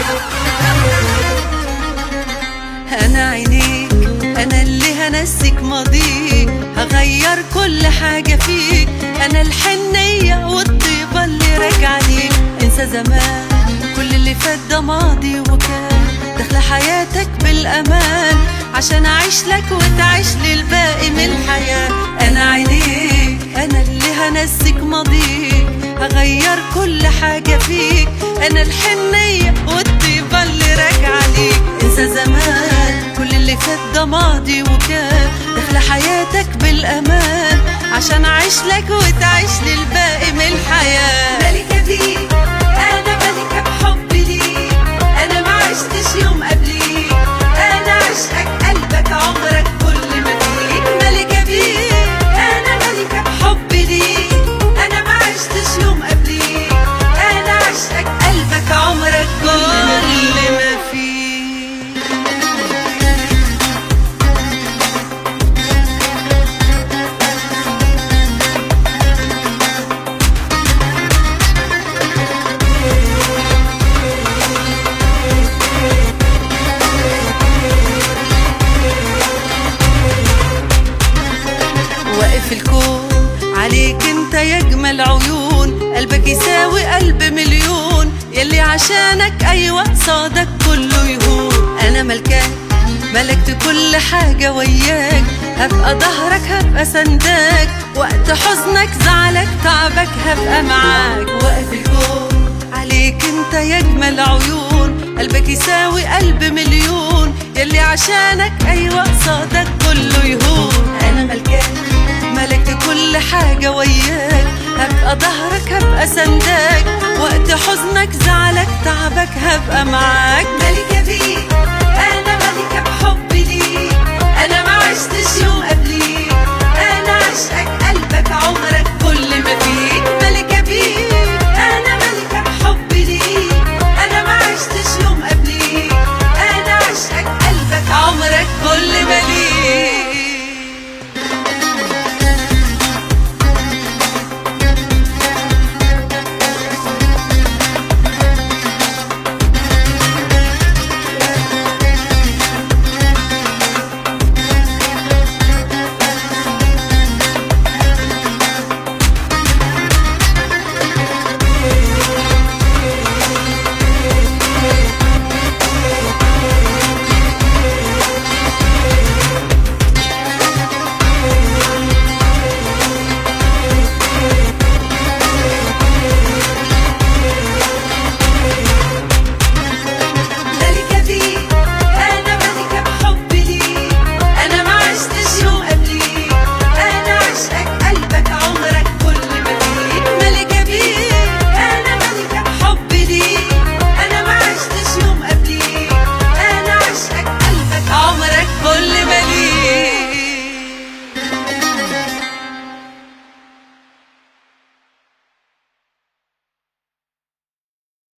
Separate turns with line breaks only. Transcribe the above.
انا عينيك انا اللي هنسك ماضيك هغير كل حاجة فيك انا الحنية والطيبة اللي راجعة ليك انسى زمان كل اللي فات ده ماضي وكان داخلة حياتك بالامان عشان اعيش لك وتعيش للباقي من الحياة انا عينيك انا اللي هنسك ماضيك هغير كل حاجة فيك انا الحنية والطيبة اللي راجعة ليك انسى زمان كل اللي فات ده ماضي وكان داخلة حياتك بالامان عشان اعيش لك وتعيش للباقي من الحياة ملكة بيك انا ملكة بحبي ليك انا ما عشتش يوم قبليك انا عشقك قلبك عمرك كل ما فيك ملكة بيك انا ملكة بحبي ليك انا ما عشتش يوم قبليك انا عشقك قلبك عمرك كل ما فيك واقف الكون عليك انت يا اجمل عيون قلبك يساوي قلب مليون يلي عشانك ايوه صادك كله يهون انا ملكاك ملكت كل حاجة وياك هبقى ظهرك هبقى سنداك وقت حزنك زعلك تعبك هبقى معاك واقف الكون عليك انت يا اجمل عيون قلبك يساوي قلب مليون يلي عشانك ايوه صادك كله يهون انا ملكاك ملكت كل حاجة وياك هبقى ظهرك هبقى سنداك وقت حزنك زعلك تعبك هبقى معاك ملكة بيك